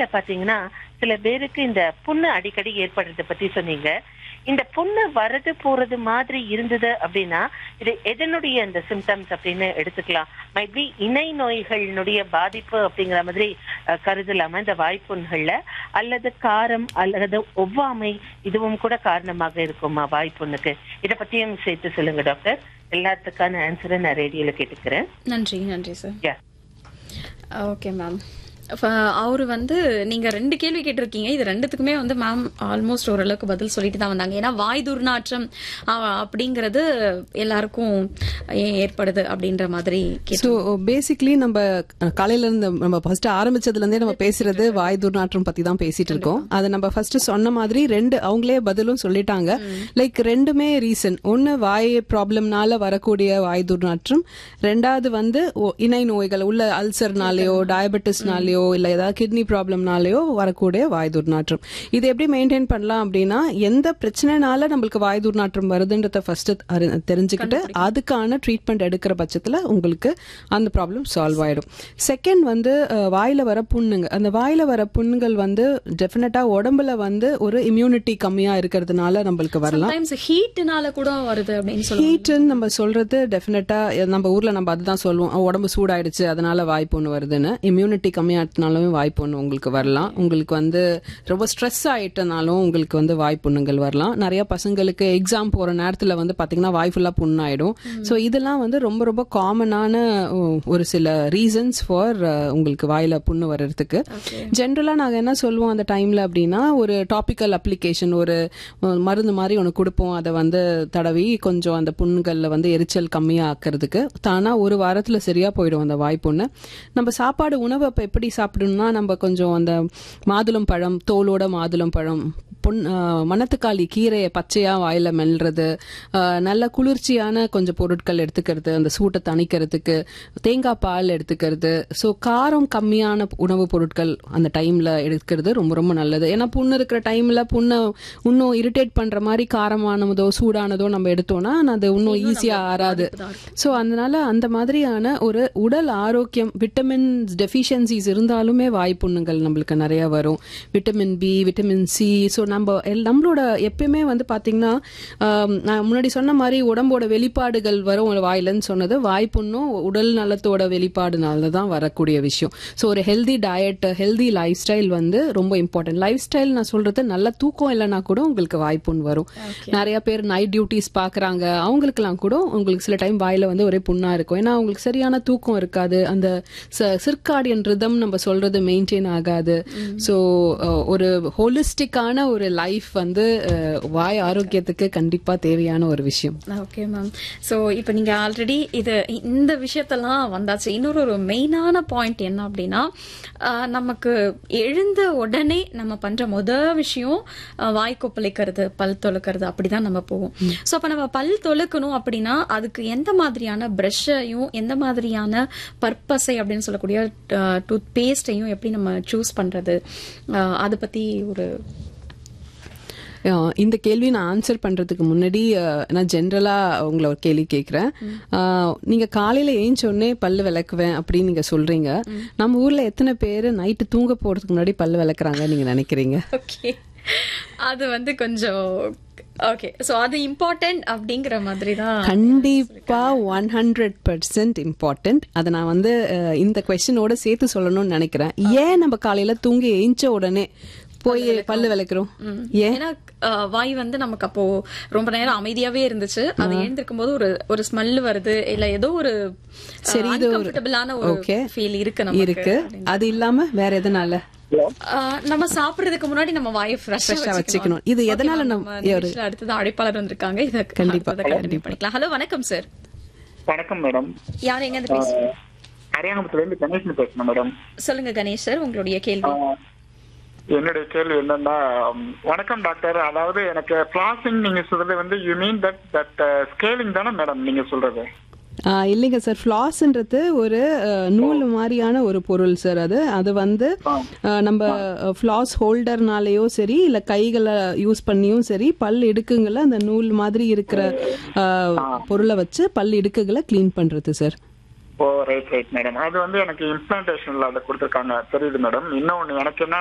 வாயில பாத்தீங்கன்னா சில பேருக்கு இந்த புண்ணு அடிக்கடி ஏற்படுறத பத்தி சொன்னீங்க இந்த புண்ணு வரது போறது மாதிரி இருந்தது அப்படின்னா இது எதனுடைய அந்த சிம்டம்ஸ் அப்படின்னு எடுத்துக்கலாம் மைட் பி இணை நோய்களினுடைய பாதிப்பு அப்படிங்கிற மாதிரி அஹ், கருதலாமா இந்த வாய்ப்புண்கள்ல அல்லது காரம் அல்லது ஒவ்வாமை இதுவும் கூட காரணமாக இருக்குமா வாய்ப்புண்ணுக்கு இத பத்தியும் சேர்த்து சொல்லுங்க டாக்டர் எல்லாத்துக்கான ஆன்சரை நான் ரேடியோல கேட்டுக்கிறேன் நன்றி நன்றி சார் Yeah. ஓகே மேம் அவரு வந்து நீங்க ரெண்டு கேள்வி கேட்டிருக்கீங்க இது ரெண்டுத்துக்குமே வந்து மேம் ஆல்மோஸ்ட் ஓரளவுக்கு பதில் சொல்லிட்டு தான் வந்தாங்க ஏன்னா வாய் துர்நாற்றம் அஹ், அப்படிங்கிறது எல்லாருக்கும் ஏன் ஏற்படுது அப்படின்ற மாதிரி கேட்டு ஸோ பேசிக்லி நம்ம அஹ், காலையில இருந்து நம்ம ஃபர்ஸ்ட் ஆரம்பிச்சதுல இருந்தே நம்ம பேசுறது வாய் துர்நாற்றம் பத்தி தான் பேசிட்டு இருக்கோம் அதை நம்ம ஃபர்ஸ்ட் சொன்ன மாதிரி ரெண்டு அவங்களே பதிலும் சொல்லிட்டாங்க லைக் ரெண்டுமே ரீசன் ஒன்னு வாய் ப்ராப்ளம்னால வரக்கூடிய வாய் துர்நாற்றம் ரெண்டாவது வந்து ஒ- இணை நோய்கள் உள்ள அல்சர்னாலேயோ டயபெட்டிஸ்னாலேயோ இல்ல ஏதாவது கிட்னி ப்ராப்ளம்னாலேயோ வரக்கூடிய வாய் துர்நாற்றம் இது எப்படி மெயின்டைன் பண்ணலாம் அப்படின்னா எந்த பிரச்சனைனால நம்மளுக்கு வாய் துர்நாற்றம் வருதுன்றத ஃபர்ஸ்ட் தெரிஞ்சுக்கிட்டு அதுக்கான ட்ரீட்மெண்ட் எடுக்கிற பட்சத்துல உங்களுக்கு அந்த ப்ராப்ளம் சால்வ் ஆயிடும் செகண்ட் வந்து அஹ், வாயில வர புண்ணுங்க அந்த வாயில வர புண்ணுகள் வந்து டெஃபினட்டா உடம்புல வந்து ஒரு இம்யூனிட்டி கம்மியா இருக்கிறதுனால நம்மளுக்கு வரலாம் சம்டைம்ஸ் ஹீட்னால கூட வருது அப்படின்னு சொல்லுவாங்க ஹீட்னு நம்ம சொல்றது டெஃபினட்டா நம்ம ஊர்ல நம்ம அதுதான் சொல்லுவோம் "அஹ், உடம்பு சூடாயிடுச்சு அதனால வாய்ப்புண்ணு வருதுன்னு இம்யூனிட்டி கம்மியாட்டினாலும் வாய்ப்புண்ணு உங்களுக்கு வரலாம் உங்களுக்கு வந்து ரொம்ப ஸ்ட்ரெஸ் ஆயிட்டனாலும் உங்களுக்கு வந்து வாய்ப்புண்ணுங்கள் வரலாம் நிறைய பசங்களுக்கு எக்ஸாம் போற நேரத்துல வந்து பாத்தீங்கன்னா வாய் ஃபுல்லா புண்ணாயிடும் ஸோ இதெல்லாம் வந்து ரொம்ப ரொம்ப காமனான ஒரு சில ரீசன்ஸ் ஃபார் உங்களுக்கு வாயில புண்ணு வர்றதுக்கு ஜென்ரலா நாங்க என்ன சொல்லுவோம் அந்த டைம்ல அப்படின்னா ஒரு டாபிக்கல் அப்ளிகேஷன் ஒரு அஹ், மருந்து மாதிரி ஒன்று கொடுப்போம் அதை வந்து தடவி கொஞ்சம் அந்த புண்ணுகள்ல வந்து எரிச்சல் கம்மியா ஆக்கிறதுக்கு தானா ஒரு வாரத்துல சரியா போயிடும் அந்த வாய்ப்புண்ணு நம்ம சாப்பாடு உணவு அப்ப எப்படி சாப்பிடணும்னா நம்ம கொஞ்சம் அந்த மாதுளம் பழம் தோலோட மாதுளம் பழம் பொன் அஹ், மணத்துக்காளி கீரையை பச்சையா வாயில மெல்றது அஹ், நல்ல குளிர்ச்சியான கொஞ்சம் பொருட்கள் எடுத்துக்கிறது அந்த சூட்டை தணிக்கிறதுக்கு தேங்காய் பால் எடுத்துக்கிறது ஸோ காரம் கம்மியான உணவுப் பொருட்கள் அந்த டைம்ல எடுக்கிறது ரொம்ப ரொம்ப நல்லது ஏன்னா புண்ணு இருக்கிற டைம்ல புண்ணை இன்னும் இரிட்டேட் பண்ற மாதிரி காரமானதோ சூடானதோ நம்ம எடுத்தோம்னா அது இன்னும் ஈஸியா ஆறாது ஸோ அதனால அந்த மாதிரியான ஒரு உடல் ஆரோக்கியம் விட்டமின்ஸ் டெஃபிஷியன்சிஸ் இருந்தாலுமே வாய்ப்புண்ணுங்கள் நம்மளுக்கு நிறைய வரும் vitamin B vitamin C so நம்ம எல்- நம்மளோட எப்பயுமே வந்து பாத்தீங்கன்னா ஆம், நான் முன்னாடி சொன்ன மாதிரி உடம்போட வெளிப்பாடுகள் வரும் ஒரு வாயிலன்னு சொன்னது வாய்ப்புண்ணும் உடல் நலத்தோட வெளிப்பாடுனால தான் வரக்கூடிய விஷயம் ஸோ ஒரு healthy diet healthy lifestyle வந்து ரொம்ப இம்பார்ட்டன்ட் லைஃப் ஸ்டைல் நான் சொல்றது நல்ல தூக்கம் இல்லைன்னா கூட உங்களுக்கு வாய்ப்புண் வரும் நிறைய பேர் நைட் டியூட்டிஸ் பாக்குறாங்க அவங்களுக்குலாம் கூட உங்களுக்கு சில டைம் வாயில வந்து ஒரே புண்ணா இருக்கும் ஏன்னா அவங்களுக்கு சரியான தூக்கம் இருக்காது அந்த சிற்காடியன் ரிதம் நம்ம சொல்றது மெயின்டைன் ஆகாது ஸோ ஒரு ஹோலிஸ்டிக்கான ஒரு லைஃப் வந்து அஹ், வாய் ஆரோக்கியத்துக்கு கண்டிப்பா தேவையான ஒரு விஷயம் ஓகே மேம் ஸோ இப்போ நீங்க ஆல்ரெடி இது இந்த விஷயத்தெல்லாம் வந்தாச்சு இன்னொரு ஒரு மெயினான பாயிண்ட் என்ன அப்படின்னா ஆஹ், நமக்கு எழுந்த உடனே நம்ம பண்ற முத விஷயம் ஆஹ், வாய் கொப்பளிக்கிறது பல் தொலைக்கிறது அப்படிதான் நம்ம போவோம் ஸோ அப்போ நம்ம பல் தொலைக்கணும் அப்படின்னா அதுக்கு எந்த மாதிரியான ப்ரஷ்ஷையும் எந்த மாதிரியான பர்பஸை அப்படின்னு சொல்லக்கூடிய டூத் பேஸ்டையும் எப்படி நம்ம சூஸ் பண்றது ஆஹ், அதை பத்தி ஒரு அஹ் இந்த கேள்வி நான் ஆன்சர் பண்றதுக்கு முன்னாடி அஹ், நான் ஜென்ரலா உங்களை ஒரு கேள்வி கேட்கிறேன் அஹ், நீங்க காலையில ஏஞ்ச உடனே பல்லு விளக்குவேன் அப்படின்னு நீங்க சொல்றீங்க நம்ம ஊர்ல எத்தனை பேர் நைட்டு தூங்க போறதுக்கு முன்னாடி பல்லு விளக்குறாங்க நீங்க நினைக்கிறீங்க ஓகே அது வந்து கொஞ்சம் ஓகே சோ அது இம்பார்ட்டன்ட் அப்படிங்கிற மாதிரி தான் கண்டிப்பா ஒன் ஹண்ட்ரட் பர்சன்ட் இம்பார்ட்டன்ட் அதை நான் வந்து அஹ், இந்த கொஸ்டினோட சேர்த்து சொல்லணும்னு நினைக்கிறேன் ஏன் நம்ம காலையில தூங்கி ஏஞ்ச உடனே போய் பல்லு விளக்குறோம் ஏன் ஏன்னா அஹ், வாய் வந்து நமக்கு அப்போ ரொம்ப நேரம் அமைதியாவே இருந்துச்சு அது எழுந்திருக்கும் போது ஒரு ஒரு ஸ்மெல் வருது இல்ல ஏதோ ஒரு சரி, இது ஒரு- அன்கம்ஃபர்டபுளான ஒரு Okay. ஃபீல் இருக்கு நமக்கு இருக்கு அது இல்லாம வேற எதனால அஹ், நம்ம சாப்பிடுறதுக்கு முன்னாடி நம்ம வாயை ஃப்ரெஷ்ஷா Fresh ஆ வச்சுக்கணும். இது எதனால நம்ம- நிகழ்ச்சியில அடுத்தது அழைப்பாளர் வந்திருக்காங்க இத கண்டிப்பா, அடுத்ததை continue பண்ணிக்கலாம் ஹலோ வணக்கம் சார் வணக்கம் மேடம் யார் எங்க இருந்து பேசுறீங்க அரியாங்குப்பத்துல இருந்து கணேசன் பேசுறேன் மேடம் சொல்லுங்க கணேஷ் சார் உங்களுடைய கேள்வி என்னுடைய கேள்வி என்னன்னா ம், வணக்கம் டாக்டர் அதாவது எனக்கு ஃபிளாசிங் நீங்க சொல்றது வந்து you mean that that scaling தானே மேடம் நீங்க சொல்றது ஆ, இல்லைங்க சார் ஃப்ளாஸ்ன்றது ஒரு அஹ், நூல் மாதிரியான ஒரு பொருள் சார் அது அது வந்து அஹ், நம்ம ஃப்ளாஸ் ஹோல்டர்னாலேயோ சரி இல்ல கைகளை யூஸ் பண்ணியும் சரி பல் இடுக்குங்களை அந்த நூல் மாதிரி இருக்கிற அஹ், பொருளை வச்சு பல் இடுக்குகளை க்ளீன் பண்றது sir oh right right madam அது வந்து எனக்கு இம்ப்ளான்டேஷன்ல அதை கொடுத்துருக்காங்க தெரியுது மேடம் இன்னொன்னு எனக்கு என்ன